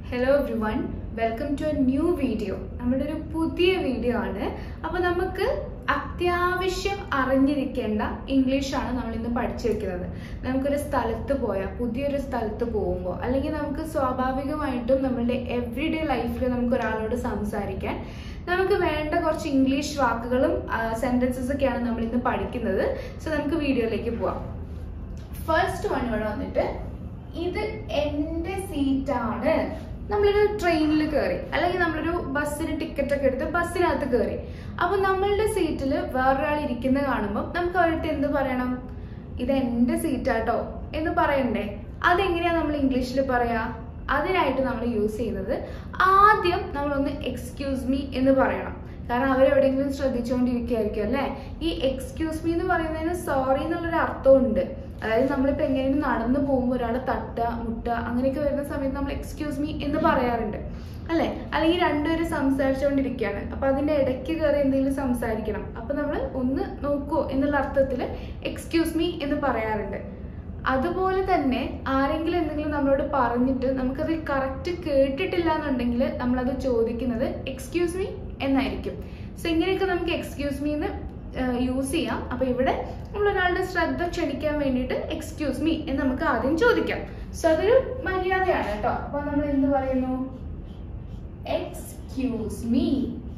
hello everyone welcome to a new video നമ്മുടെ ഒരു പുതിയ വീഡിയോ ആണ് അപ്പോൾ നമുക്ക് അത്യാവശ്യം അറിഞ്ഞിരിക്കേണ്ട ഇംഗ്ലീഷാണ് നമ്മൾ ഇന്ന് പഠിച്ചു വെക്കുന്നത് നമുക്കൊരു സ്ഥലത്ത് പോയാൽ പുതിയൊരു സ്ഥലത്ത് പോകുമ്പോൾ അല്ലെങ്കിൽ നമുക്ക് സ്വാഭാവികമായിട്ടും നമ്മളുടെ എവ്രിഡേ ലൈഫിൽ നമുക്ക് ഒരാളോട് സംസാരിക്കാൻ നമുക്ക് വേണ്ട കുറച്ച് ഇംഗ്ലീഷ് വാക്കുകളും സെന്റൻസസ് ഒക്കെയാണ് നമ്മൾ ഇന്ന് പഠിക്കുന്നത് സോ നമുക്ക് വീഡിയോയിലേക്ക് പോവാം ഫസ്റ്റ് വൺ ഇവിടെ വന്നിട്ട് ഇത് എന്റെ സീറ്റാണ് നമ്മളൊരു ട്രെയിനിൽ കയറി അല്ലെങ്കിൽ നമ്മളൊരു ബസ്സിന് ടിക്കറ്റ് ഒക്കെ എടുത്ത് ബസ്സിനകത്ത് കയറി അപ്പൊ നമ്മളുടെ സീറ്റിൽ വേറൊരാൾ ഇരിക്കുന്നത് കാണുമ്പോൾ നമുക്ക് അവരുടെ എന്ത് പറയണം ഇത് എന്റെ സീറ്റാട്ടോ എന്ന് പറയണ്ടേ അതെങ്ങനെയാ നമ്മൾ ഇംഗ്ലീഷിൽ പറയാ അതിനായിട്ട് നമ്മൾ യൂസ് ചെയ്യുന്നത് ആദ്യം നമ്മളൊന്ന് എക്സ്ക്യൂസ് മീ എന്ന് പറയണം കാരണം അവരെവിടെയെങ്കിലും ശ്രദ്ധിച്ചുകൊണ്ടിരിക്കുകയായിരിക്കും അല്ലേ ഈ എക്സ്ക്യൂസ് മീ എന്ന് പറയുന്നതിന് സോറി എന്നുള്ളൊരു അർത്ഥമുണ്ട് അതായത് നമ്മളിപ്പോൾ എങ്ങനെയും നടന്നു പോകുമ്പോൾ ഒരാളെ തട്ട മുട്ട അങ്ങനെയൊക്കെ വരുന്ന സമയത്ത് നമ്മൾ എക്സ്ക്യൂസ് മീ എന്ന് പറയാറുണ്ട് അല്ലേ അല്ലെങ്കിൽ രണ്ടുപേരും സംസാരിച്ചുകൊണ്ടിരിക്കുകയാണ് അപ്പൊ അതിന്റെ ഇടയ്ക്ക് കയറി എന്തെങ്കിലും സംസാരിക്കണം അപ്പൊ നമ്മൾ ഒന്ന് നോക്കൂ എന്നുള്ള അർത്ഥത്തിൽ എക്സ്ക്യൂസ് മീ എന്ന് പറയാറുണ്ട് അതുപോലെ തന്നെ ആരെങ്കിലും എന്തെങ്കിലും നമ്മളോട് പറഞ്ഞിട്ട് നമുക്കത് കറക്റ്റ് കേട്ടിട്ടില്ല എന്നുണ്ടെങ്കിൽ നമ്മളത് ചോദിക്കുന്നത് എക്സ്ക്യൂസ് മീ എന്നായിരിക്കും സോ ഇങ്ങനെയൊക്കെ നമുക്ക് എക്സ്ക്യൂസ് മീ എന്ന് യൂസ് ചെയ്യാം അപ്പൊ ഇവിടെ നമ്മൾ ഒരാളുടെ ശ്രദ്ധ ക്ഷണിക്കാൻ വേണ്ടിയിട്ട് എക്സ്ക്യൂസ് മീ എന്ന് നമുക്ക് ആദ്യം ചോദിക്കാം സോ അതൊരു മര്യാദയാണ് കേട്ടോ അപ്പൊ നമ്മൾ എന്ത് പറയുന്നു എക്സ്ക്യൂസ് മീ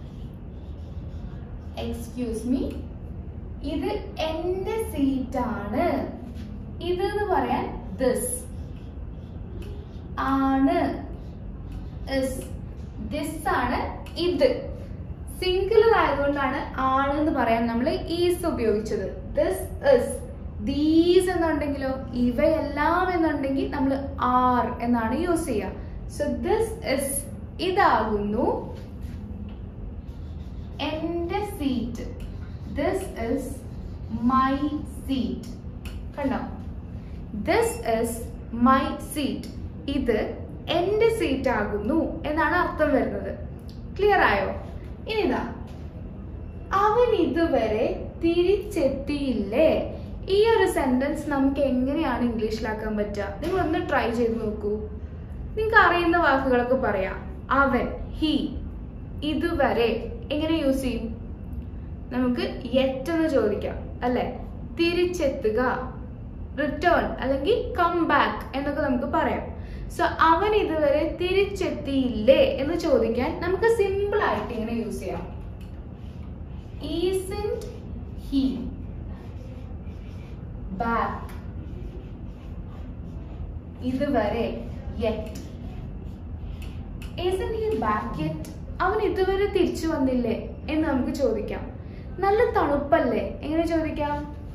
എക്സ്ക്യൂസ് മീ ഇത് എന്റെ സീറ്റാണ് ഇത് എന്ന് പറയാൻ ദിസ് ആണ് ദിസ് ആണ് ഇത് സിംഗുലർ ആയതുകൊണ്ടാണ് ആണ് എന്ന് പറയാൻ നമ്മൾ ഈസ് ഉപയോഗിച്ചത് ദിസ് ഇസ് ദീസ് എന്നുണ്ടെങ്കിലോ ഇവയെല്ലാം എന്നുണ്ടെങ്കിൽ നമ്മൾ ആർ എന്നാണ് യൂസ് ചെയ്യുക സോ ദിസ് ഇസ് ഇതാകുന്നു എന്റെ seat this is my seat കണ്ടോ ദിസ് ഇസ് മൈ സീറ്റ് ഇത് എന്റെ സീറ്റ് ആകുന്നു എന്നാണ് അർത്ഥം വരുന്നത് ക്ലിയർ ആയോ ഇനിതാ അവൻ ഇതുവരെ തിരിച്ചെത്തിയില്ലേ ഈ ഒരു സെന്റൻസ് നമുക്ക് എങ്ങനെയാണ് ഇംഗ്ലീഷിലാക്കാൻ പറ്റുക നിങ്ങൾ ഒന്ന് ട്രൈ ചെയ്ത് നോക്കൂ നിങ്ങൾക്ക് അറിയുന്ന വാക്കുകളൊക്കെ പറയാം അവൻ ഹി ഇതുവരെ എങ്ങനെ യൂസ് ചെയ്യും നമുക്ക് യെറ്റ് എന്ന് ചോദിക്കാം അല്ലെ തിരിച്ചെത്തുക റിട്ടേൺ അല്ലെങ്കിൽ കം ബാക്ക് എന്നൊക്കെ നമുക്ക് പറയാം സോ അവൻ ഇതുവരെ തിരിച്ചെത്തിയില്ലേ എന്ന് ചോദിക്കാൻ നമുക്ക് സിമ്പിൾ ആയിട്ട് ഇങ്ങനെ യൂസ് ചെയ്യാം ഈസന്റ് ഹി ബാക്ക് ഇതുവരെ yet isn't he back yet അവൻ ഇതുവരെ തിരിച്ചു വന്നില്ലേ എന്ന് നമുക്ക് ചോദിക്കാം നല്ല തണുപ്പല്ലേ എങ്ങനെ ചോദിക്കാം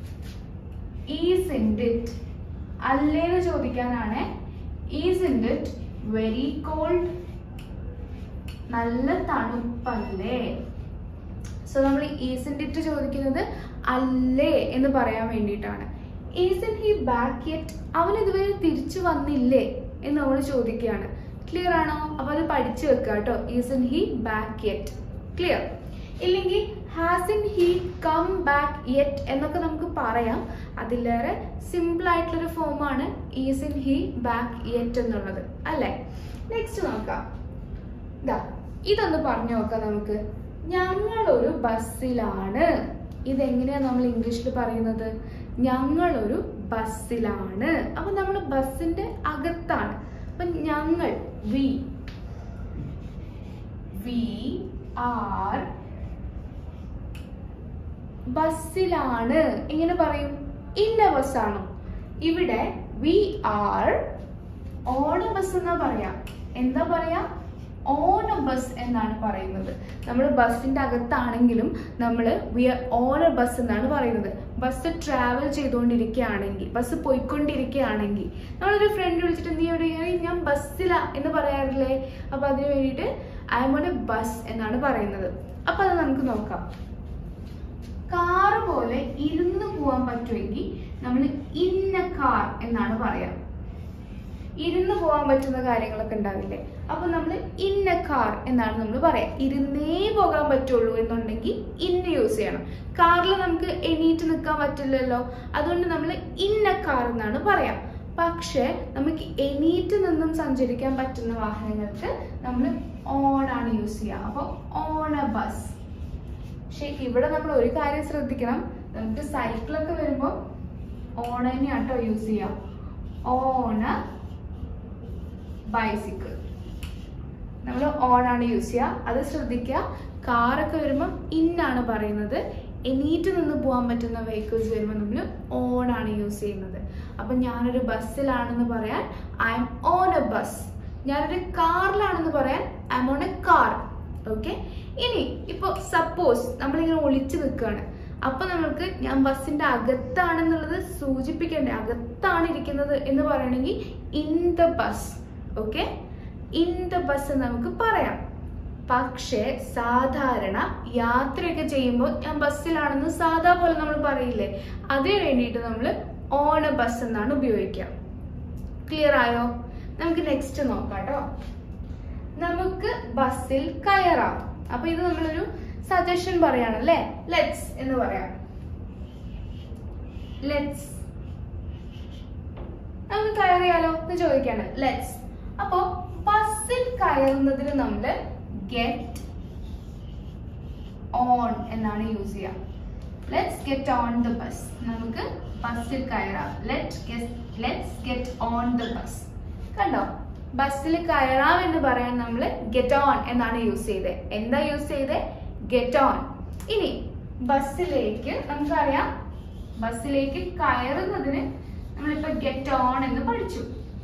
ഈസിൻഡ് ഇറ്റ് അല്ലേന്ന് ചോദിക്കാനാണ് ഈസിൻഡ് ഇറ്റ് വെരി കോൾഡ് നല്ല തണുപ്പല്ലേ സോ നമ്മൾ ഈസിൻഡ് ഇറ്റ് ചോദിക്കുന്നത് അല്ലേ എന്ന് പറയാൻ വേണ്ടിയിട്ടാണ് ഈസൻ ഹി ബാക്ക് യെറ്റ് അവൻ ഇതുവരെ തിരിച്ചു വന്നില്ലേ എന്ന് നമ്മൾ ചോദിക്കുകയാണ് ക്ലിയർ ആണോ അപ്പൊ അത് പഠിച്ചു വെക്കുക കേട്ടോ isn't he back yet clear ഇല്ലെങ്കിൽ hasn't he come back yet എന്നൊക്കെ നമുക്ക് പറയാം അതിലേറെ സിമ്പിൾ ആയിട്ടുള്ളൊരു ഫോമാണ് ഈസിൻ ഹി ബാക്ക് യെറ്റ് എന്നുള്ളത് അല്ലേ നെക്സ്റ്റ് നോക്കാം ഇതാ ഇതൊന്ന് പറഞ്ഞു നോക്കാം നമുക്ക് ഞങ്ങളൊരു ബസ്സിലാണ് ഇതെങ്ങനെയാ നമ്മൾ ഇംഗ്ലീഷിൽ പറയുന്നത് ഞങ്ങളൊരു ബസ്സിലാണ് അപ്പൊ നമ്മൾ ബസ്സിന്റെ അകത്താണ് അപ്പൊ ഞങ്ങൾ വി വി ആർ ബസ്സിലാണ് എങ്ങനെ പറയും ഇന്ന ബസ്സാണോ ഇവിടെ വി ആർ ഓണ ബസ് എന്നാ പറയാ എന്താ പറയാ ഓൺ ബസ് എന്നാണ് പറയുന്നത് നമ്മൾ ബസ്സിന്റെ അകത്താണെങ്കിലും നമ്മൾ വി ആർ ഓൺ ബസ് എന്നാണ് പറയുന്നത് ബസ് ട്രാവൽ ചെയ്തുകൊണ്ടിരിക്കുകയാണെങ്കിൽ ബസ് പോയിക്കൊണ്ടിരിക്കുകയാണെങ്കിൽ നമ്മളൊരു ഫ്രണ്ട് വിളിച്ചിട്ട് നീ എവിടെ ഞാൻ ബസ്സിലാ എന്ന് പറയാറില്ലേ അപ്പൊ അതിന് വേണ്ടിയിട്ട് I'm on a bus എന്നാണ് പറയുന്നത് അപ്പൊ അത് നമുക്ക് നോക്കാം കാറ് പോലെ ഇരുന്ന് പോവാൻ പറ്റുമെങ്കിൽ നമ്മൾ ഇന്ന കാർ എന്നാണ് പറയാ ഇരുന്ന് പോകാൻ പറ്റുന്ന കാര്യങ്ങളൊക്കെ ഉണ്ടാവില്ലേ അപ്പൊ നമ്മൾ ഇന്ന കാർ എന്നാണ് നമ്മൾ പറയാ ഇരുന്നേ പോകാൻ പറ്റുള്ളൂ എന്നുണ്ടെങ്കിൽ ഇന്ന യൂസ് ചെയ്യണം കാറിൽ നമുക്ക് എണീറ്റ് നിൽക്കാൻ പറ്റില്ലല്ലോ അതുകൊണ്ട് നമ്മൾ ഇന്ന കാർ എന്നാണ് പറയാം പക്ഷേ നമുക്ക് എണീറ്റ് നിന്നും സഞ്ചരിക്കാൻ പറ്റുന്ന വാഹനങ്ങൾക്ക് നമ്മൾ ഓൺ ആണ് യൂസ് ചെയ്യുക അപ്പോൾ ഓൺ എ ബസ് പക്ഷെ ഇവിടെ നമ്മൾ ഒരു കാര്യം ശ്രദ്ധിക്കണം നമുക്ക് സൈക്കിളൊക്കെ വരുമ്പോൾ ഓൺ തന്നെയാണ് കേട്ടോ യൂസ് ചെയ്യാം ഓൺ ബൈസിക്കിൾ നമ്മൾ ഓൺ ആണ് യൂസ് ചെയ്യുക അത് ശ്രദ്ധിക്കുക കാറൊക്കെ വരുമ്പോൾ ഇന്നാണ് പറയുന്നത് എണീറ്റ് നിന്ന് പോകാൻ പറ്റുന്ന വെഹിക്കിൾസ് വരുമ്പോൾ നമ്മൾ ഓൺ ആണ് യൂസ് ചെയ്യുന്നത് അപ്പം ഞാനൊരു ബസ്സിലാണെന്ന് പറയാൻ I'm on a bus ഞാനൊരു കാറിലാണെന്ന് പറയാൻ I'm on a car okay ഇനി ഇപ്പോൾ സപ്പോസ് നമ്മളിങ്ങനെ ഒളിച്ചു നിൽക്കുകയാണ് അപ്പൊ നമ്മൾക്ക് ഞാൻ ബസ്സിന്റെ അകത്താണെന്നുള്ളത് സൂചിപ്പിക്കണ്ടേ അകത്താണ് ഇരിക്കുന്നത് എന്ന് പറയണമെങ്കിൽ in the bus okay in the bus നമുക്ക് പറയാം പക്ഷേ സാധാരണ യാത്രയൊക്കെ ചെയ്യുമ്പോൾ ഞാൻ ബസ്സിലാണെന്ന് സാധാ പോലെ നമ്മൾ പറയില്ലേ അതിന് വേണ്ടിയിട്ട് നമ്മൾ ഓൺ എ ബസ് എന്നാണ് ഉപയോഗിക്കുക ക്ലിയർ ആയോ നമുക്ക് നെക്സ്റ്റ് നോക്കാം കേട്ടോ നമുക്ക് ബസ്സിൽ കയറാം അപ്പൊ ഇത് നമ്മളൊരു സജഷൻ പറയാണ് അല്ലേ ലെറ്റ്സ് എന്ന് പറയാം ലെറ്റ്സ് നമുക്ക് കയറിയാലോ എന്ന് ചോദിക്കാണ് ലെറ്റ്സ് അപ്പോ ബസ്സിൽ കയറുന്നതിന് നമ്മൾ ഗെറ്റ് ഓൺ എന്നാണ് യൂസ് ചെയ്യുക let's get on the bus നമുക്ക് ബസ്സിൽ കയറാം let let's get on the bus കണ്ടോ ബസ്സിൽ കയറാം എന്ന് പറയാൻ നമ്മൾ ഗെറ്റ് ഓൺ എന്നാണ് യൂസ് ചെയ്തത് എന്താ യൂസ് ചെയ്തത് ഗെറ്റ് ഓൺ ഇനി ബസ്സിലേക്ക് നമുക്കറിയാം ബസ്സിലേക്ക് കയറുന്നതിന് നമ്മളിപ്പോ ഗെറ്റ് ഓൺ എന്ന് പഠിച്ചു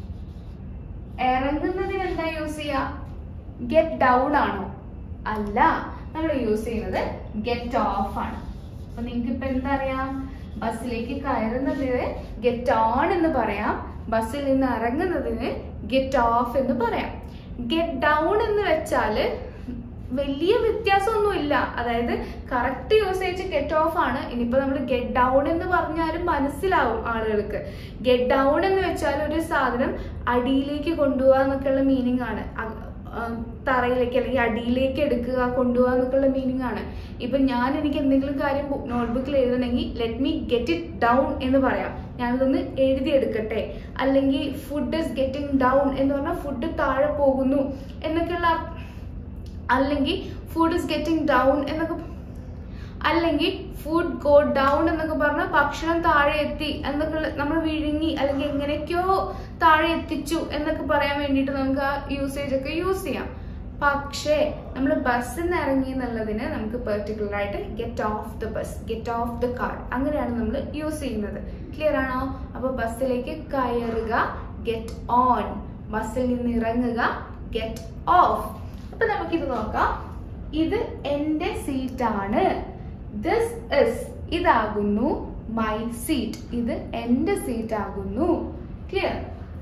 ഇറങ്ങുന്നതിന് എന്താ യൂസ് ചെയ്യാ ഗെറ്റ് ഡൗൺ ആണോ അല്ല നമ്മൾ യൂസ് ചെയ്യുന്നത് ഗെറ്റ് ഓഫ് ആണ് അപ്പൊ നിങ്ങൾക്ക് ഇപ്പൊ എന്താ അറിയാം ബസ്സിലേക്ക് കയറുന്നതിന് ഗെറ്റ് ഓൺ എന്ന് പറയാം ബസ്സിൽ നിന്ന് ഇറങ്ങുന്നതിന് ഗെറ്റ് ഓഫ് എന്ന് പറയാം ഗെറ്റ് ഡൗൺ എന്ന് വെച്ചാല് വലിയ വ്യത്യാസമൊന്നുമില്ല അതായത് കറക്റ്റ് യൂസേജ് ഗെറ്റ് ഓഫ് ആണ് ഇനിയിപ്പോ നമ്മൾ ഗെറ്റ് ഡൗൺ എന്ന് പറഞ്ഞാലും മനസ്സിലാവും ആളുകൾക്ക് ഗെറ്റ് ഡൗൺ എന്ന് വെച്ചാൽ ഒരു സാധനം അടിയിലേക്ക് കൊണ്ടുപോകുക എന്നൊക്കെയുള്ള മീനിങ് ആണ് അ- ആ, തറയിലേക്ക് അല്ലെങ്കിൽ അടിയിലേക്ക് എടുക്കുക കൊണ്ടുപോകുക എന്നൊക്കെയുള്ള മീനിങ് ആണ് ഇപ്പൊ ഞാൻ എനിക്ക് എന്തെങ്കിലും കാര്യം നോട്ട്ബുക്കിൽ എഴുതണമെങ്കിൽ let me get it down എന്ന് പറയാം ഞാനിതൊന്ന് എഴുതിയെടുക്കട്ടെ അല്ലെങ്കിൽ ഫുഡ് ഇസ് ഗെറ്റിംഗ് ഡൗൺ എന്ന് പറഞ്ഞാൽ ഫുഡ് താഴെ പോകുന്നു എന്നൊക്കെയുള്ള അല്ലെങ്കിൽ ഫുഡ് ഇസ് ഗെറ്റിംഗ് ഡൗൺ എന്നൊക്കെ അല്ലെങ്കിൽ ഫുഡ് ഗോ ഡൗൺ എന്നൊക്കെ പറഞ്ഞാൽ ഭക്ഷണം താഴെ എത്തി എന്നൊക്കെ നമ്മൾ വിഴുങ്ങി അല്ലെങ്കിൽ എങ്ങനെയൊക്കെയോ താഴെ എത്തിച്ചു എന്നൊക്കെ പറയാൻ വേണ്ടിയിട്ട് നമുക്ക് ആ യൂസേജ് ഒക്കെ യൂസ് ചെയ്യാം പക്ഷേ നമ്മൾ ബസ്സിൽ നിന്ന് ഇറങ്ങി എന്നുള്ളതിന് നമുക്ക് പെർട്ടിക്കുലർ ആയിട്ട് get off the bus get off the car അങ്ങനെയാണ് നമ്മൾ യൂസ് ചെയ്യുന്നത് ക്ലിയർ ആണോ അപ്പോൾ ബസ്സിലേക്ക് കയറുക ഗെറ്റ് ഓൺ ബസ്സിൽ നിന്ന് ഇറങ്ങുക ഗെറ്റ് ഓഫ് അപ്പൊ നമുക്കിത് നോക്കാം ഇത് എന്റെ സീറ്റാണ് ദിസ് ഇസ് ഇതാകുന്നു മൈ സീറ്റ് ഇത് എന്റെ സീറ്റ് ആകുന്നു clear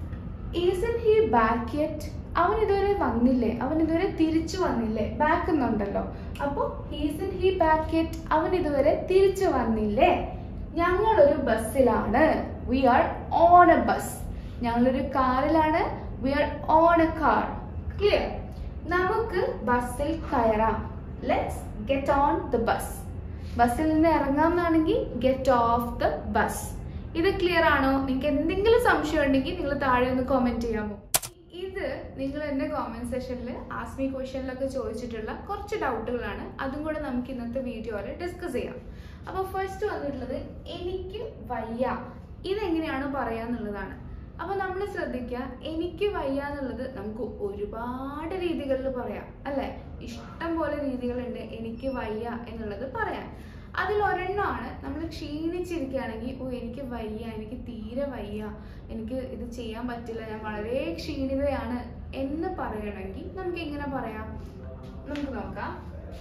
isn't he back yet അവൻ ഇതുവരെ വന്നില്ലേ അവൻ ഇതുവരെ തിരിച്ചു വന്നില്ലേ ബാക്ക് എന്നുണ്ടല്ലോ അപ്പൊ ഈസൻ ഹി ബാക്ക് യെറ്റ് അവൻ ഇതുവരെ തിരിച്ചു വന്നില്ലേ ഞങ്ങളൊരു ബസ്സിലാണ് we are on a bus ഞങ്ങളൊരു കാറിലാണ് we are on a car clear നമുക്ക് ബസ്സിൽ കയറാം let's get on the bus ബസ്സിൽ നിന്ന് ഇറങ്ങാം എന്നാണെങ്കിൽ ഗെറ്റ് ഓഫ് ദ ബസ് ഇത് ക്ലിയർ ആണോ നിങ്ങൾക്ക് എന്തെങ്കിലും സംശയം ഉണ്ടെങ്കിൽ നിങ്ങൾ താഴെ ഒന്ന് കോമെന്റ് ചെയ്യാമോ ഇത് നിങ്ങൾ എന്റെ കോമെന്റ് സെഷനിൽ ആസ്മി ക്വസ്റ്റ്യനിലൊക്കെ ചോദിച്ചിട്ടുള്ള കുറച്ച് ഡൗട്ടുകളാണ് അതും കൂടെ നമുക്ക് ഇന്നത്തെ വീഡിയോയിൽ ഡിസ്കസ് ചെയ്യാം അപ്പോൾ ഫസ്റ്റ് വന്നിട്ടുള്ളത് എനിക്ക് വയ്യ ഇതെങ്ങനെയാണ് പറയാന്നുള്ളതാണ് അപ്പൊ നമ്മൾ ശ്രദ്ധിക്കുക എനിക്ക് വയ്യ എന്നുള്ളത് നമുക്ക് ഒരുപാട് രീതികളിൽ പറയാം അല്ലെ ഇഷ്ടം പോലെ രീതികളുണ്ട് എനിക്ക് വയ്യ എന്നുള്ളത് പറയാൻ അതിൽ ഒരെണ്ണമാണ് നമ്മൾ ക്ഷീണിച്ചിരിക്കുകയാണെങ്കിൽ ഓ എനിക്ക് വയ്യ എനിക്ക് തീരെ വയ്യ എനിക്ക് ഇത് ചെയ്യാൻ പറ്റില്ല ഞാൻ വളരെ ക്ഷീണിതയാണ് എന്ന് പറയണമെങ്കിൽ നമുക്ക് എങ്ങനെ പറയാം നമുക്ക് നോക്കാം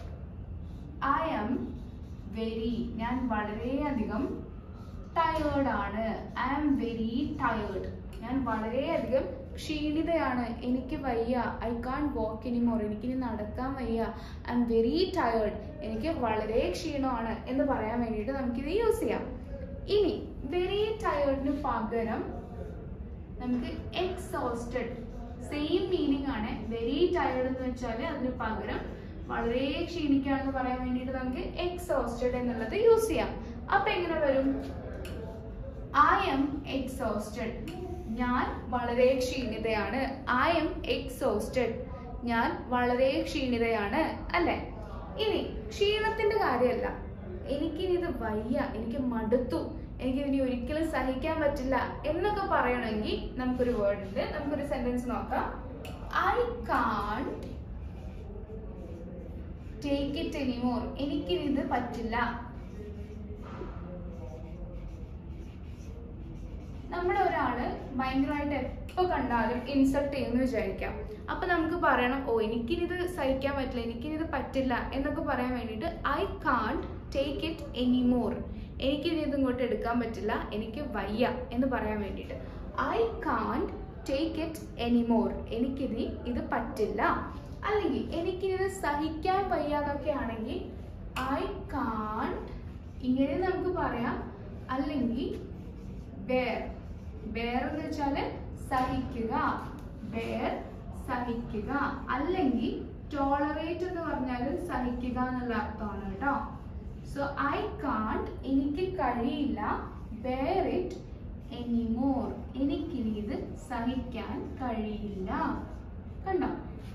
ഐ ആം വെരി ഞാൻ വളരെയധികം ടയേർഡ് ആണ് ഐ ആം വെരി ടയേർഡ് ഞാൻ വളരെയധികം ക്ഷീണിതയാണ് എനിക്ക് വയ്യ ഐ കാൺ വാക്ക് എനിമോർ എനിക്കിനി നടക്കാൻ വയ്യ ഐ എം വെരി ടയേർഡ് എനിക്ക് വളരെ ക്ഷീണമാണ് എന്ന് പറയാൻ വേണ്ടിയിട്ട് നമുക്കിത് യൂസ് ചെയ്യാം ഇനി വെരി ടയേർഡിന് പകരം നമുക്ക് എക്സോസ്റ്റഡ് സെയിം മീനിങ് ആണ് വെരി ടയേർഡ് എന്ന് വെച്ചാൽ അതിന് പകരം വളരെ ക്ഷീണിക്കുകയാണെന്ന് പറയാൻ വേണ്ടിയിട്ട് നമുക്ക് എക്സോസ്റ്റഡ് എന്നുള്ളത് യൂസ് ചെയ്യാം അപ്പൊ എങ്ങനെ വരും ഐ എം എക്സോസ്റ്റഡ് ഞാൻ വളരെ ക്ഷീണിതയാണ് ഐ എം എക്സോസ്റ്റഡ് ഞാൻ വളരെ ക്ഷീണിതയാണ് അല്ലെ ഇനി ക്ഷീണത്തിന്റെ കാര്യമല്ല എനിക്കിനി ഇത് വയ്യ എനിക്ക് മടുത്തു എനിക്ക് ഇനി ഒരിക്കലും സഹിക്കാൻ പറ്റില്ല എന്നൊക്കെ പറയണമെങ്കിൽ നമുക്കൊരു വേർഡ് ഉണ്ട് നമുക്കൊരു സെന്റൻസ് നോക്കാം I can't take it anymore എനിക്കിനി ഇത് പറ്റില്ല നമ്മുടെ ഒരാള് ഭയങ്കരമായിട്ട് എപ്പോ കണ്ടാലും ഇൻസൾട്ട് ചെയ്യുന്നു വിചാരിക്കാം അപ്പൊ നമുക്ക് പറയണം ഓ എനിക്കിനി ഇത് സഹിക്കാൻ പറ്റില്ല എനിക്കിനി ഇത് പറ്റില്ല എന്നൊക്കെ പറയാൻ വേണ്ടിയിട്ട് I can't take it anymore എനിക്കിനി ഇത് ഇങ്ങോട്ട് എടുക്കാൻ പറ്റില്ല എനിക്ക് വയ്യ എന്ന് പറയാൻ വേണ്ടിയിട്ട് I can't take it anymore എനിക്കിനി ഇത് പറ്റില്ല അല്ലെങ്കിൽ എനിക്കിനി ഇത് സഹിക്കാൻ വയ്യ എന്നൊക്കെ ആണെങ്കിൽ ഐ കാണ്ട് ഇങ്ങനെ നമുക്ക് പറയാം അല്ലെങ്കിൽ ബെയർ ബെയർ എന്ന് വെച്ചാല് സഹിക്കുക ബെയർ സഹിക്കുക അല്ലെങ്കിൽ ടോളറേറ്റ് എന്ന് പറഞ്ഞാൽ സഹിക്കുക എന്നുള്ള അർത്ഥമാണ് കേട്ടോ സോ ഐ കാണ്ട് എനിക്ക് കഴിയില്ല ബെയർ ഇറ്റ് എനിമോർ എനിക്കിനി ഇത് സഹിക്കാൻ കഴിയില്ല കണ്ടോ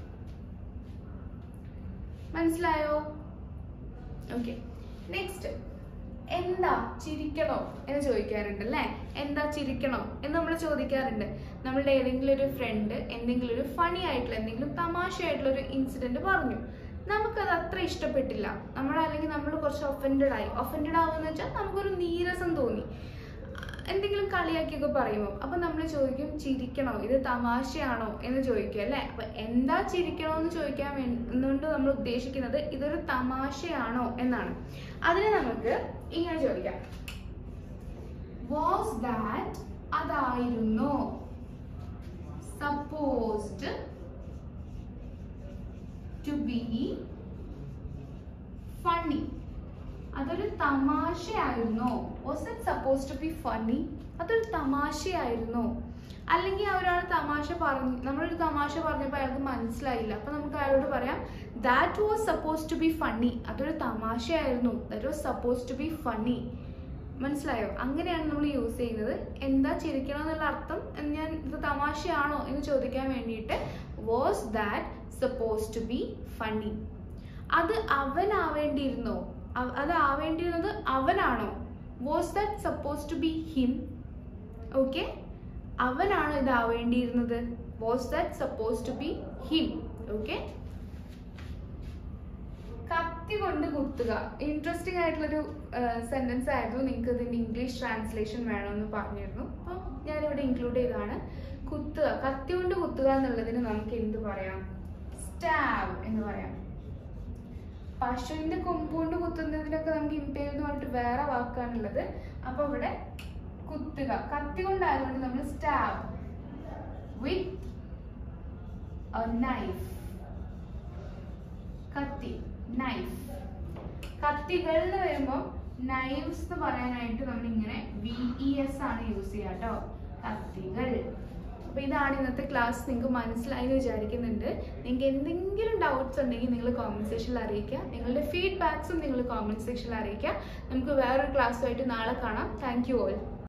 മനസ്സിലായോ ഓക്കെ നെക്സ്റ്റ് എന്താ ചിരിക്കണോ എന്ന് ചോദിക്കാറുണ്ട് അല്ലേ എന്താ ചിരിക്കണോ എന്ന് നമ്മൾ ചോദിക്കാറുണ്ട് നമ്മളുടെ ഏതെങ്കിലും ഒരു ഫ്രണ്ട് എന്തെങ്കിലും ഒരു ഫണി ആയിട്ടുള്ള എന്തെങ്കിലും തമാശയായിട്ടുള്ള ഒരു ഇൻസിഡന്റ് പറഞ്ഞു നമുക്കത് അത്ര ഇഷ്ടപ്പെട്ടില്ല നമ്മൾ അല്ലെങ്കിൽ നമ്മൾ കുറച്ച് ഒഫൻഡഡ് ആയി ഒഫൻഡഡ് ആവുമെന്ന് വെച്ചാൽ നമുക്കൊരു നീരസം തോന്നി എന്തെങ്കിലും കളിയാക്കിയൊക്കെ പറയുമ്പോൾ അപ്പൊ നമ്മൾ ചോദിക്കും ചിരിക്കണോ ഇത് തമാശയാണോ എന്ന് ചോദിക്കും അല്ലെ അപ്പൊ എന്താ ചിരിക്കണോ എന്ന് ചോദിക്കാൻ വേണ്ടി നമ്മൾ ഉദ്ദേശിക്കുന്നത് ഇതൊരു തമാശയാണോ എന്നാണ് അതിന് നമുക്ക് ഇങ്ങനെ ചോദിക്കാം വാസ് ദാറ്റ് അതായിരുന്നു സപ്പോസ്ഡ് ടു ബി ഫണ്ണി അതൊരു തമാശയായിരുന്നോ was it suppose to be funny അതൊരു തമാശയായിരുന്നോ അല്ലെങ്കിൽ ആ ഒരാൾ തമാശ പറഞ്ഞു നമ്മളൊരു തമാശ പറഞ്ഞപ്പോൾ അയാൾക്ക് മനസ്സിലായില്ല അപ്പൊ നമുക്ക് അയാളോട് പറയാം that was suppose to be funny അതൊരു തമാശയായിരുന്നു that was suppose to be funny മനസ്സിലായോ അങ്ങനെയാണ് നമ്മൾ യൂസ് ചെയ്യുന്നത് എന്താ ചിരിക്കണം എന്നുള്ള അർത്ഥം ഞാൻ ഇത് തമാശയാണോ എന്ന് ചോദിക്കാൻ വേണ്ടിയിട്ട് was that suppose to be funny അത് അവനാവേണ്ടിയിരുന്നോ അവ- അത് ആവേണ്ടിയിരുന്നത് അവനാണോ was that suppose to be him okay അവനാണോ ഇത് ആവേണ്ടിയിരുന്നത് was that suppose to be him okay കത്തി കൊണ്ട് കുത്തുക ഇൻട്രസ്റ്റിംഗ് ആയിട്ടുള്ളൊരു സെന്റൻസ് ആയിരുന്നു നിങ്ങൾക്ക് ഇതിന്റെ ഇംഗ്ലീഷ് ട്രാൻസ്ലേഷൻ വേണമെന്ന് പറഞ്ഞിരുന്നു അപ്പം ഞാനിവിടെ ഇൻക്ലൂഡ് ചെയ്തതാണ് കുത്തുക കത്തി കൊണ്ട് കുത്തുക എന്നുള്ളതിന് നമുക്ക് എന്ത് പറയാം സ്റ്റാവ് എന്ന് പറയാം പശുവിന്റെ കൊമ്പ് കൊണ്ട് കുത്തുന്നതിനൊക്കെ നമുക്ക് ഇമ്പെയിൽ എന്ന് പറഞ്ഞിട്ട് വേറെ വാക്കാണുള്ളത് അപ്പൊ ഇവിടെ കുത്തുക കത്തി കൊണ്ടായതുകൊണ്ട് നമ്മൾ സ്റ്റാവ് വിത്ത് നൈഫ് കത്തി നൈഫ് കത്തികൾ എന്ന് വരുമ്പോൾ നൈവ്സ് എന്ന് പറയാനായിട്ട് നമ്മൾ ഇങ്ങനെ വി ഇ എസ് ആണ് യൂസ് ചെയ്യുക കേട്ടോ കത്തികൾ അപ്പൊ ഇതാണ് ഇന്നത്തെ ക്ലാസ് നിങ്ങൾക്ക് മനസ്സിലായി എന്ന് വിചാരിക്കുന്നുണ്ട് നിങ്ങൾക്ക് എന്തെങ്കിലും ഡൗട്ട്സ് ഉണ്ടെങ്കിൽ നിങ്ങൾ കോമന്റ് സെക്ഷനിൽ അറിയിക്കുക നിങ്ങളുടെ ഫീഡ്ബാക്സും നിങ്ങൾ കോമന്റ് സെക്ഷനിൽ അറിയിക്കുക നമുക്ക് വേറൊരു ക്ലാസ്സുമായിട്ട് നാളെ കാണാം താങ്ക് യു ഓൾ